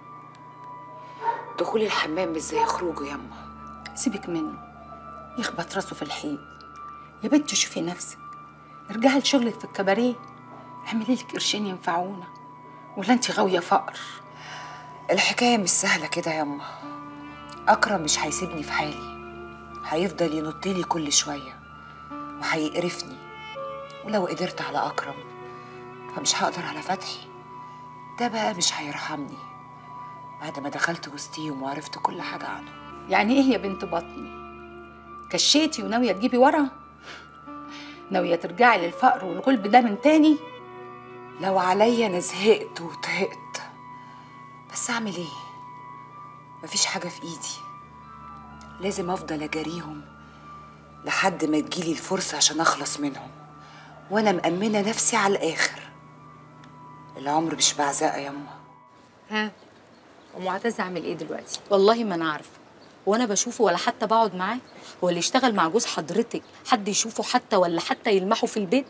دخول الحمام مش زي خروجه ياما سيبك منه يخبط راسه في الحيط يا بنت شوفي نفسك ارجعي لشغلك في الكباريه اعملي لك قرشين ينفعونا ولا انت غاويه فقر الحكايه مش سهله كده ياما اكرم مش هيسيبني في حالي هيفضل ينط لي كل شويه وهيقرفني ولو قدرت على اكرم فمش هقدر على فتحي ده بقى مش هيرحمني بعد ما دخلت وسطيهم وعرفت كل حاجه عنه يعني ايه يا بنت بطني كشيتي وناويه تجيبي ورا ناويه ترجعي للفقر والغلب ده من تاني لو عليا انا زهقت وطهقت بس اعمل ايه مفيش حاجه في ايدي لازم افضل اجاريهم لحد ما تجيلي الفرصه عشان اخلص منهم وانا مأمنه نفسي على الاخر العمر مش بعزقه يما ها ومعتز اعمل ايه دلوقتي والله ما انا عارفه وانا بشوفه ولا حتى بقعد معاه هو اللي يشتغل مع جوز حضرتك حد يشوفه حتى ولا حتى يلمحه في البيت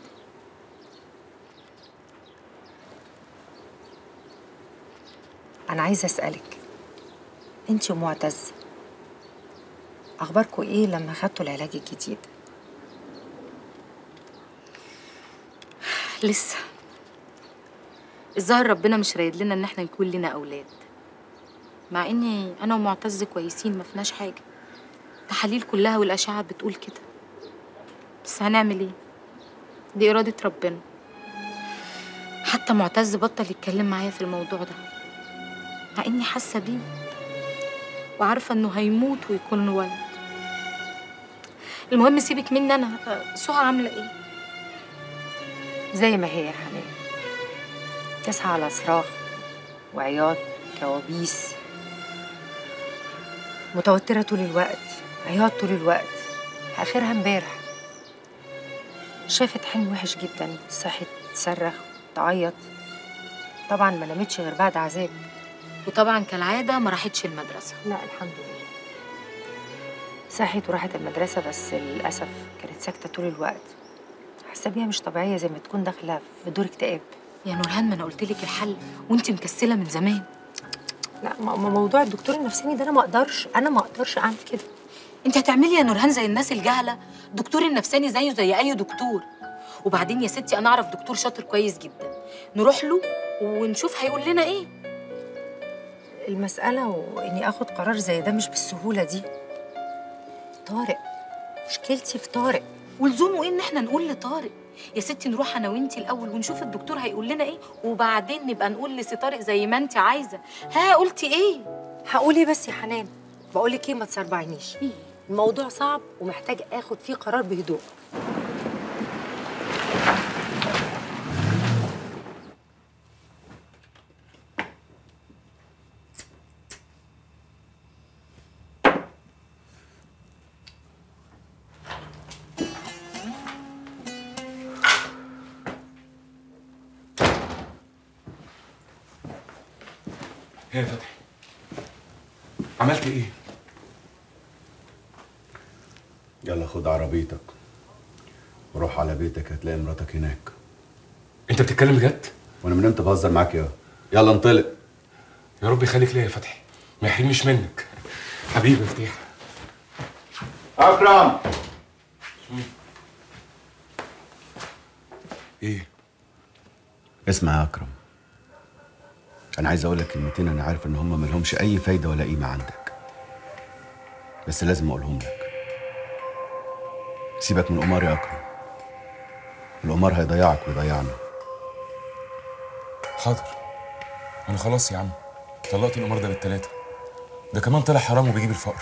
انا عايزه اسالك انت ومعتز اخباركم ايه لما خدتوا العلاج الجديد لسه الظاهر ربنا مش رايد لنا ان احنا يكون لنا اولاد مع اني انا ومعتز كويسين ما فيناش حاجه التحاليل كلها والاشعه بتقول كده بس هنعمل ايه دي اراده ربنا حتى معتز بطل يتكلم معايا في الموضوع ده مع اني حاسه بيه وعارفه انه هيموت ويكون له ولد المهم سيبك مني انا أه، سهى عامله ايه زي ما هي يا حنان تصحى على صراخ وعياط كوابيس متوترة طول الوقت عياط طول الوقت آخرها امبارح شافت حلم وحش جدا صحت تصرخ تعيط طبعا ما نامتش غير بعد عذاب وطبعا كالعاده ما راحتش المدرسه لا الحمد لله صحت وراحت المدرسة بس للأسف كانت ساكتة طول الوقت حاسة بيها مش طبيعية زي ما تكون داخلة في دور اكتئاب يا نورهان ما انا قلت لك الحل وانت مكسله من زمان لا ما ما موضوع الدكتور النفساني ده انا ما اقدرش انا ما اقدرش اعمل كده انت هتعملي يا نورهان زي الناس الجهله الدكتور النفساني زيه زي اي دكتور وبعدين يا ستي انا اعرف دكتور شاطر كويس جدا نروح له ونشوف هيقول لنا ايه المسألة وإني آخد قرار زي ده مش بالسهولة دي طارق مشكلتي في طارق ولزومه ايه ان احنا نقول لطارق يا ستي نروح انا وانتي الاول ونشوف الدكتور هيقول لنا ايه وبعدين نبقى نقول لسي طارق زي ما انت عايزه ها قلتي ايه هقول ايه بس يا حنان بقول لك ايه ما تسربعنيش الموضوع صعب ومحتاج اخد فيه قرار بهدوء ايه يا فتحي عملت ايه يلا خد عربيتك وروح على بيتك هتلاقي مراتك هناك انت بتتكلم بجد وانا من امتى بهزر معاك يا يلا انطلق يا رب يخليك ليا يا فتحي ما يحرمنيش منك حبيبي يا فتيح اكرم ايه اسمع يا اكرم انا عايز اقول لك كلمتين انا عارف ان هم ملهمش اي فايده ولا قيمه عندك بس لازم اقولهم لك سيبك من القمار يا اكرم القمار هيضيعك ويضيعنا حاضر انا خلاص يا عم طلقت القمار ده بالتلاته ده كمان طلع حرام وبيجيب الفقر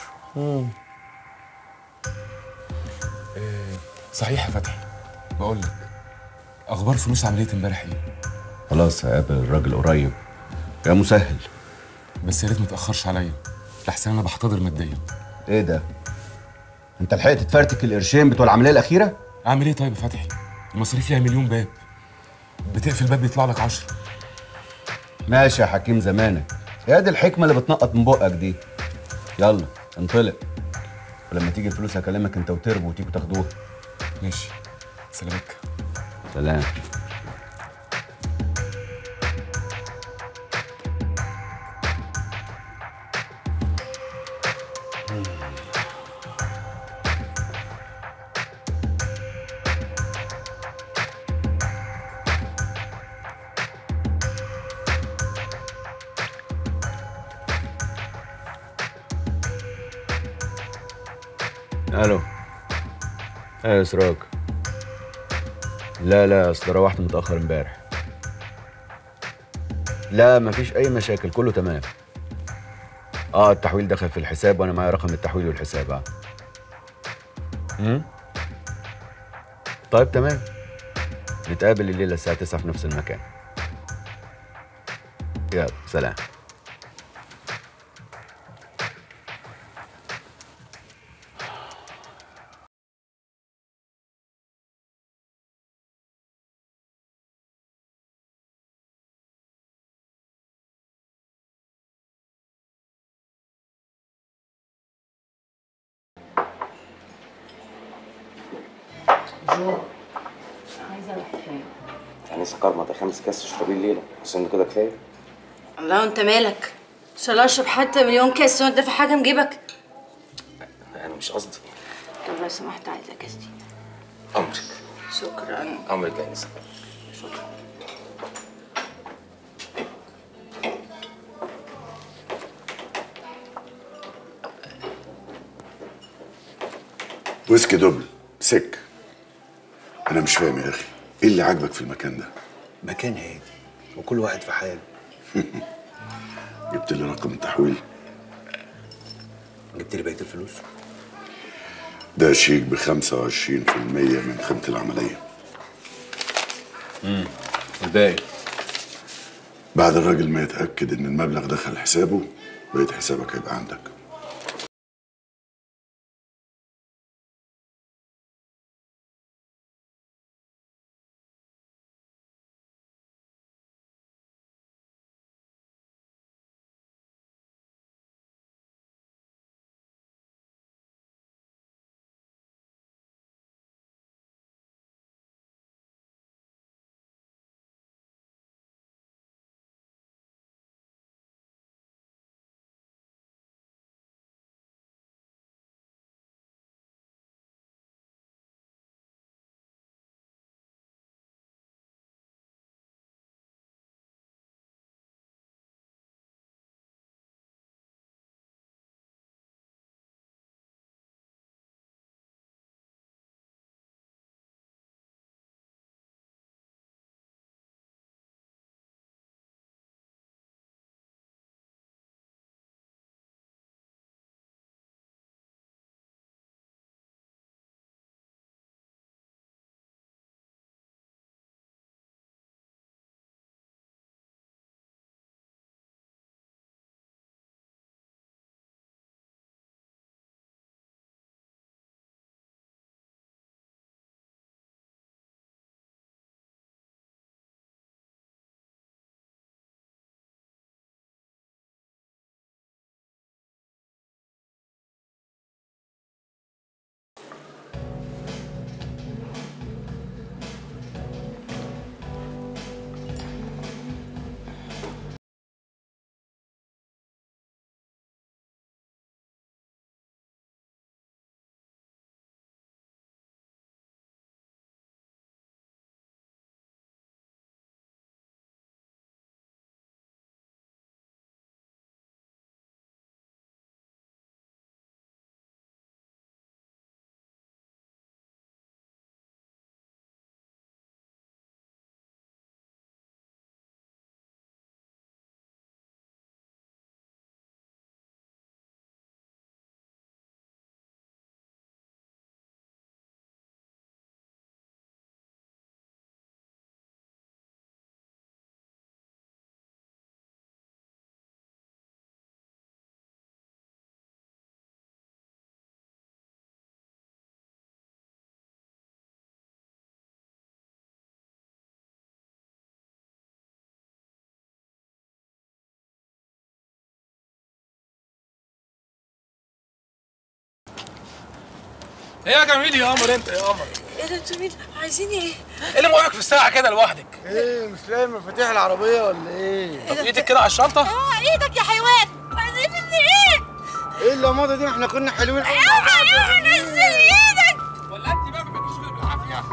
إيه صحيح يا فتحي بقول لك اخبار فلوس عمليه امبارح ايه خلاص هقابل الراجل قريب يا مسهل بس يا ريت ما تاخرش عليا لحسن انا بحتضر ماديا ايه ده انت لحقت تفرتك القرشين بتوع العمليه الاخيره اعمل ايه طيب يا فتحي المصاريف ليها مليون باب بتقفل باب بيطلع لك عشرة ماشي يا حكيم زمانك يا دي الحكمه اللي بتنقط من بقك دي يلا انطلق ولما تيجي الفلوس هكلمك انت وتربو وتيجوا تاخدوها ماشي سلامك سلام الو ايه يا سراج لا لا اصل روحت متاخر امبارح لا مفيش اي مشاكل كله تمام اه التحويل دخل في الحساب وانا معايا رقم التحويل والحساب اه امم طيب تمام نتقابل الليله الساعه 9 في نفس المكان يلا سلام جو عايزه اروح فين يعني سكر ده خمس كاس تشربيه الليله اظن كده كفايه لا انت مالك ان شاء الله اشرب حتى مليون كاس وانت في حاجه مجيبك انا مش قصدي طب لو سمحت عايزه كاس دي امرك شكرا امرك يا انسه شكرا ويسكي دبل سك انا مش فاهم يا اخي ايه اللي عاجبك في المكان ده مكان هادي وكل واحد في حاله جبت لي رقم التحويل جبت لي بقيه الفلوس ده شيك ب 25% من قيمه العمليه امم والباقي بعد الراجل ما يتاكد ان المبلغ دخل حسابه بقيت حسابك هيبقى عندك ايه يا جميل يا قمر انت يا قمر ايه ده انتوا مين عايزين ايه ايه اللي موقفك في الساعه كده لوحدك ايه مش لاقي مفاتيح العربيه ولا ايه؟ طب ايدك كده على الشنطه اه ايدك يا حيوان عايزين مني ايه ايه اللمضه دي احنا كنا حلوين قوي اوعى اوعى نزل ايدك ولا انت بقى ما بتجيش غير بالعافيه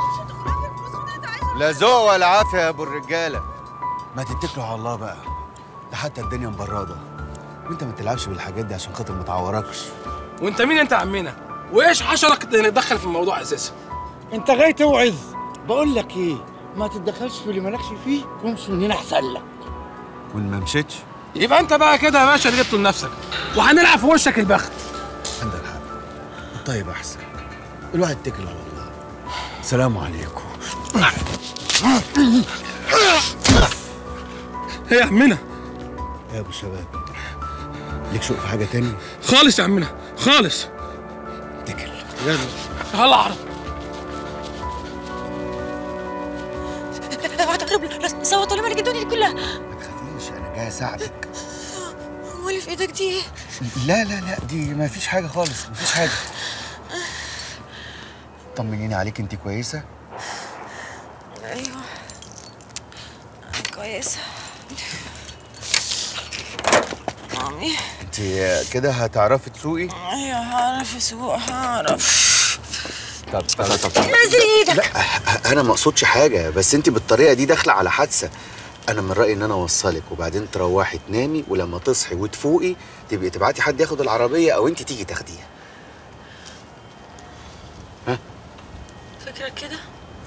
لا ذوق ولا عافيه يا ابو الرجاله ما تتكلوا على الله بقى ده حتى الدنيا مبرده وانت ما تلعبش بالحاجات دي عشان خاطر ما تعوركش وانت مين انت يا عمنا وايش حشرك نتدخل في الموضوع اساسا انت جاي توعظ بقول لك ايه ما تتدخلش في اللي مالكش فيه وامشي من هنا احسن لك وان ما مشيتش يبقى انت بقى كده يا باشا اللي جبته لنفسك وهنلعب في وشك البخت عندك حق الطيب احسن الواحد اتكل على الله سلام عليكم ايه يا عمنا يا ابو الشباب ليك شوق في حاجه تاني خالص يا عمنا خالص اتكل يلا تعال اعرف اوعى تقرب له صوت ولا مالك الدنيا دي كلها مش انا جاي اساعدك هو اللي في ايدك دي ايه؟ لا لا لا دي ما فيش حاجه خالص ما فيش حاجه طمنيني عليك انت كويسه ايوه كويسه مامي انت كده هتعرفي تسوقي ايوه هعرف اسوق هعرف طب طب طب نزل ايدك لا انا ما اقصدش حاجه بس انت بالطريقه دي داخله على حادثه انا من رايي ان انا اوصلك وبعدين تروحي تنامي ولما تصحي وتفوقي تبقي تبعتي حد ياخد العربيه او انت تيجي تاخديها فكرك كده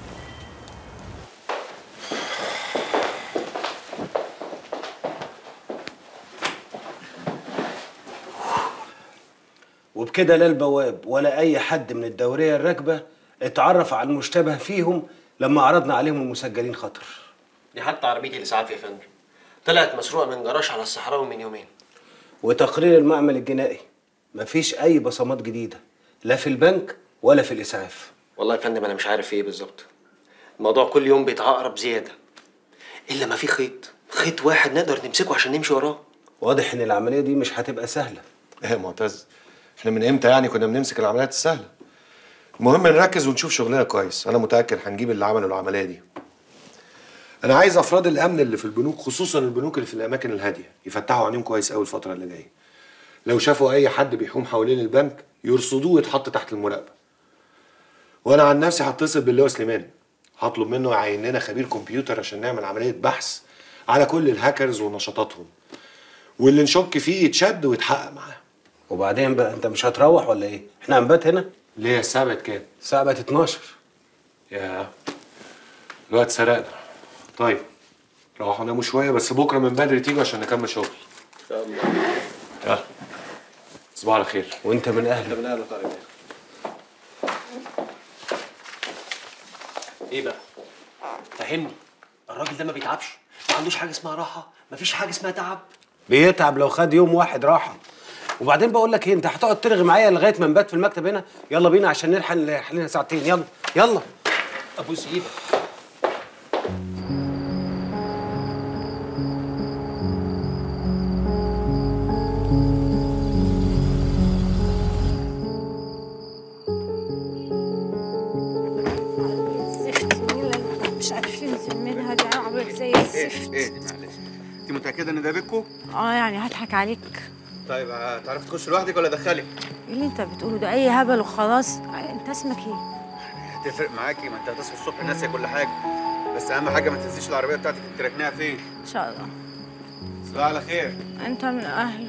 وبكده لا البواب ولا اي حد من الدوريه الراكبه اتعرف على المشتبه فيهم لما عرضنا عليهم المسجلين خطر دي حتى عربيتي الاسعاف يا فندم طلعت مسروقه من جراج على الصحراوي من يومين وتقرير المعمل الجنائي مفيش اي بصمات جديده لا في البنك ولا في الاسعاف والله يا فندم انا مش عارف في ايه بالظبط الموضوع كل يوم بيتعقرب زياده الا ما في خيط خيط واحد نقدر نمسكه عشان نمشي وراه واضح ان العمليه دي مش هتبقى سهله ايه يا معتز احنا من امتى يعني كنا بنمسك العمليات السهله المهم نركز ونشوف شغلنا كويس انا متاكد هنجيب اللي عملوا العمليه دي انا عايز افراد الامن اللي في البنوك خصوصا البنوك اللي في الاماكن الهاديه يفتحوا عينيهم كويس قوي الفتره اللي جايه لو شافوا اي حد بيحوم حوالين البنك يرصدوه ويتحط تحت المراقبه وانا عن نفسي هتصل باللواء سليمان هطلب منه يعين لنا خبير كمبيوتر عشان نعمل عمليه بحث على كل الهاكرز ونشاطاتهم واللي نشك فيه يتشد ويتحقق معاه وبعدين بقى انت مش هتروح ولا ايه احنا هنبات هنا ليه الساعه بقت كام الساعه بقت 12 يا الوقت سرقنا طيب روحوا ناموا شويه بس بكره من بدري تيجوا عشان نكمل شغل ان شاء الله يلا تصبحوا على خير وانت من اهلك من اهل طارق ايه بقى فهمني الراجل ده ما بيتعبش ما عندوش حاجه اسمها راحه مفيش حاجه اسمها تعب بيتعب لو خد يوم واحد راحه وبعدين بقول لك ايه انت هتقعد ترغي معايا لغايه ما نبات في المكتب هنا يلا بينا عشان نلحق نلحق لنا ساعتين يلا يلا ابوس ايدك الزفت اللي مش عارفين ننزل منها دي عامله زي الزفت ايه معلش انت متاكده ان ده بيتكو اه يعني هضحك عليك طيب هتعرفي تخش لوحدك ولا ادخلك ايه اللي انت بتقوله ده اي هبل وخلاص انت اسمك ايه هتفرق معاكي ما انت هتصحي الصبح ناسيه كل حاجه بس اهم حاجه ما تنسيش العربيه بتاعتك انت راكناها فين ان شاء الله صباح على خير انت من اهله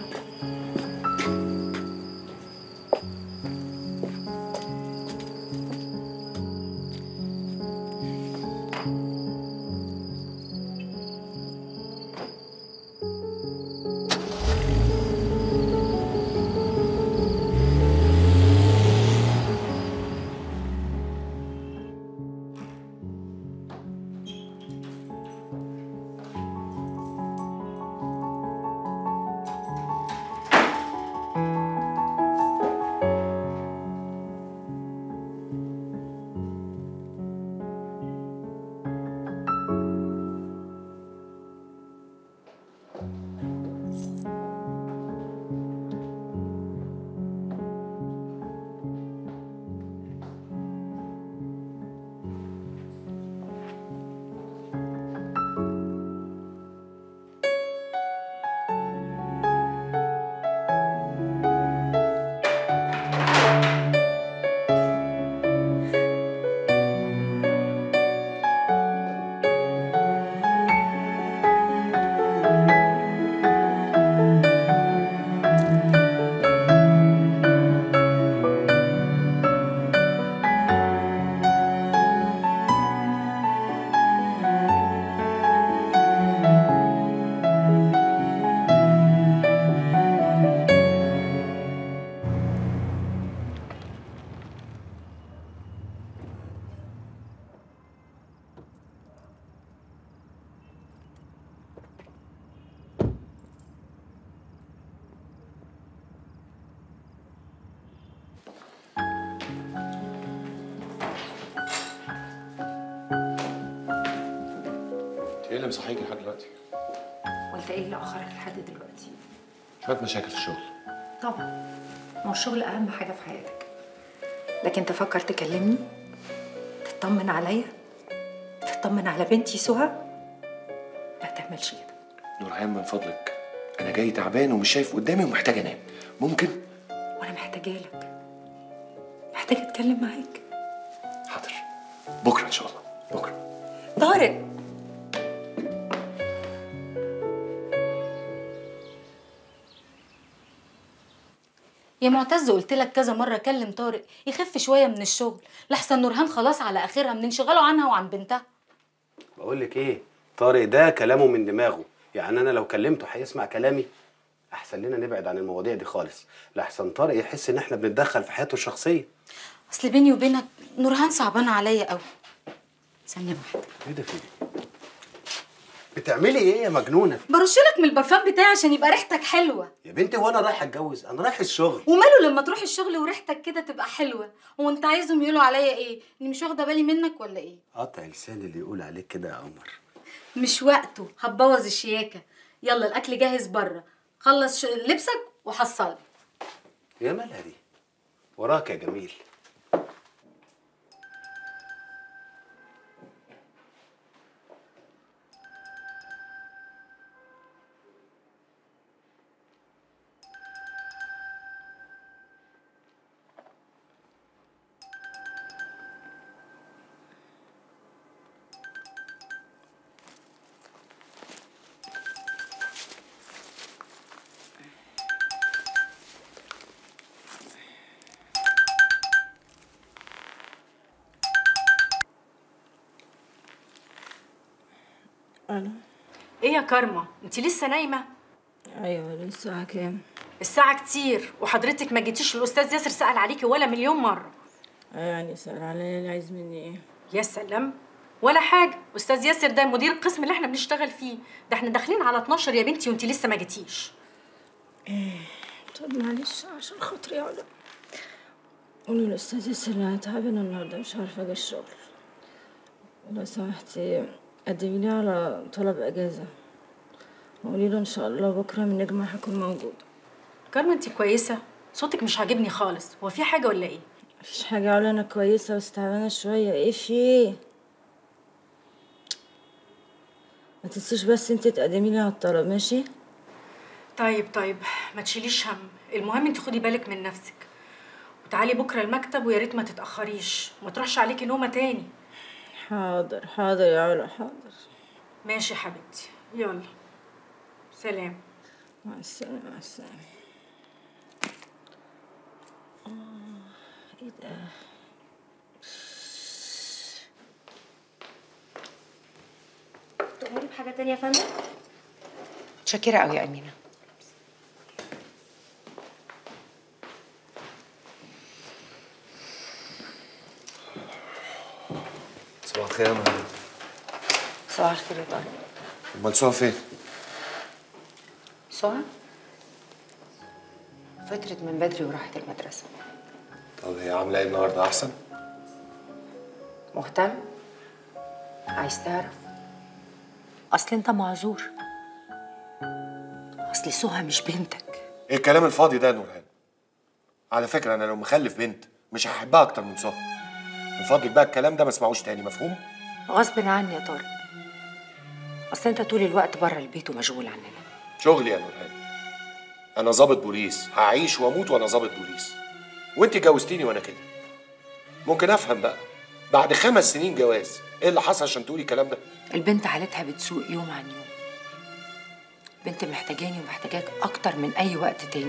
اللي مصحيكي لحد دلوقتي وانت ايه اللي اخرك لحد دلوقتي شويه مشاكل في الشغل طبعا ما هو الشغل اهم حاجه في حياتك لكن تفكر تكلمني تطمن عليا تطمن على بنتي سهى ما تعملش كده نورهان من فضلك انا جاي تعبان ومش شايف قدامي ومحتاج انام ممكن وانا محتاجه لك محتاجه اتكلم معاك حاضر بكره ان شاء الله بكره طارق يا معتز قلت لك كذا مره كلم طارق يخف شويه من الشغل لحسن نورهان خلاص على اخرها من انشغاله عنها وعن بنتها بقول لك ايه طارق ده كلامه من دماغه يعني انا لو كلمته هيسمع كلامي احسن لنا نبعد عن المواضيع دي خالص لاحسن طارق يحس ان احنا بنتدخل في حياته الشخصيه اصل بيني وبينك نورهان صعبانه عليا قوي ثانيه واحده ايه ده في إيه؟ بتعملي ايه يا مجنونه برش لك من البرفان بتاعي عشان يبقى ريحتك حلوه يا بنتي وانا رايح اتجوز انا رايح الشغل وماله لما تروح الشغل وريحتك كده تبقى حلوه هو انت عايزهم يقولوا عليا ايه اني مش واخده بالي منك ولا ايه قطع لسان اللي يقول عليك كده يا قمر مش وقته هتبوظ الشياكه يلا الاكل جاهز بره خلص ش- لبسك وحصلي يا مالها دي وراك يا جميل الو ايه يا كارما انت لسه نايمه ايوه الساعة كام؟ الساعه كتير وحضرتك ما جيتيش الاستاذ ياسر سال عليكي ولا مليون مره يعني سأل عليا اللي عايز مني ايه؟ يا سلام ولا حاجه استاذ ياسر ده مدير القسم اللي احنا بنشتغل فيه ده احنا داخلين على 12 يا بنتي وانت لسه ما جيتيش طب معلش عشان خاطري يا علا قولي للأستاذ ياسر إن أنا تعبانة النهاردة مش عارفة أجي الشغل لو سمحتي قدمي لي على طلب أجازة وقولي له إن شاء الله بكرة من نجمة هكون موجودة كارما انت كويسه صوتك مش عاجبني خالص هو في حاجه ولا ايه مفيش حاجة يا علا أنا كويسة بس تعبانة شوية إيه في إيه؟ ما تنسيش بس انتي تقدمي لي على الطلب ماشي؟ طيب طيب ما تشيليش هم المهم انت خدي بالك من نفسك وتعالي بكره المكتب ويا ريت ما تتاخريش وما تروحش عليكي نومه تاني حاضر حاضر يا علا حاضر ماشي يا حبيبتي يلا سلام مع السلامة مع السلامة آه، ايه ده؟ تأمري بحاجة تانية يا فندم؟ متشكرة قوي يا أمينة صباح الخير يا مهند صباح الخير يا طارق امال سوا فين؟ سهى فترت من بدري وراحت المدرسة طب هي عامله ايه النهارده احسن؟ مهتم؟ عايز تعرف؟ أصل أنت معذور أصل سهى مش بنتك ايه الكلام الفاضي ده يا نورهان؟ على فكره انا لو مخلف بنت مش هحبها اكتر من سهى من فضلك بقى الكلام ده ما اسمعوش تاني مفهوم؟ غصب عني يا طارق أصل أنت طول الوقت بره البيت ومشغول عننا شغلي يا نورهان انا ضابط بوليس هعيش واموت وانا ضابط بوليس وانت جوزتيني وانا كده ممكن افهم بقى بعد خمس سنين جواز ايه اللي حصل عشان تقولي الكلام ده البنت حالتها بتسوء يوم عن يوم بنت محتاجاني ومحتاجاك أكتر من أي وقت تاني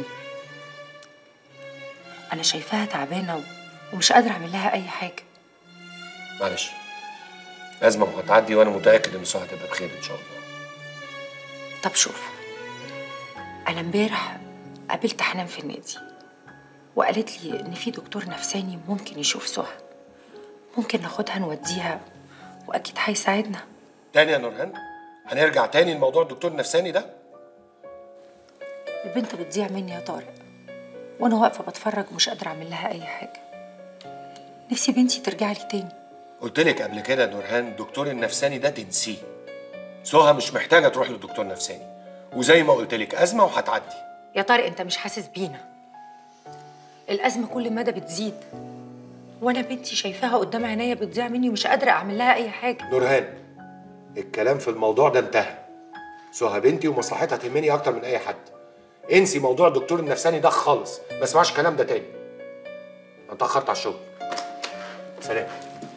أنا شايفاها تعبانة و- ومش قادرة أعمل لها أي حاجة معلش أزمة وهتعدي وأنا متأكد إن سهى هتبقى بخير إن شاء الله طب شوف أنا امبارح قابلت حنان في النادي وقالت لي إن في دكتور نفساني ممكن يشوف سهى ممكن ناخدها نوديها وأكيد هيساعدنا تاني يا نورهان هنرجع تاني لموضوع الدكتور النفساني ده البنت بتضيع مني يا طارق وأنا واقفة بتفرج ومش قادرة أعمل لها أي حاجة نفسي بنتي ترجع لي تاني قلت لك قبل كده يا نورهان الدكتور النفساني ده تنسيه سهى مش محتاجه تروح لدكتور نفساني وزي ما قلت لك ازمه وهتعدي يا طارق انت مش حاسس بينا الازمه كل مدى بتزيد وانا بنتي شايفاها قدام عينيا بتضيع مني ومش قادره اعمل لها اي حاجه نورهان الكلام في الموضوع ده انتهى سهى بنتي ومصلحتها تهمني اكتر من اي حد انسي موضوع الدكتور النفساني ده خالص ما اسمعش الكلام ده تاني انا اتاخرت على الشغل سلام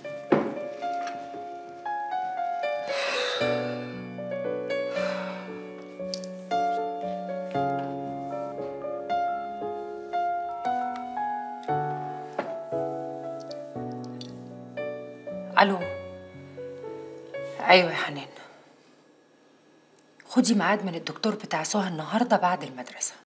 الو ايوه يا حنان خدي ميعاد من الدكتور بتاع سهى النهارده بعد المدرسه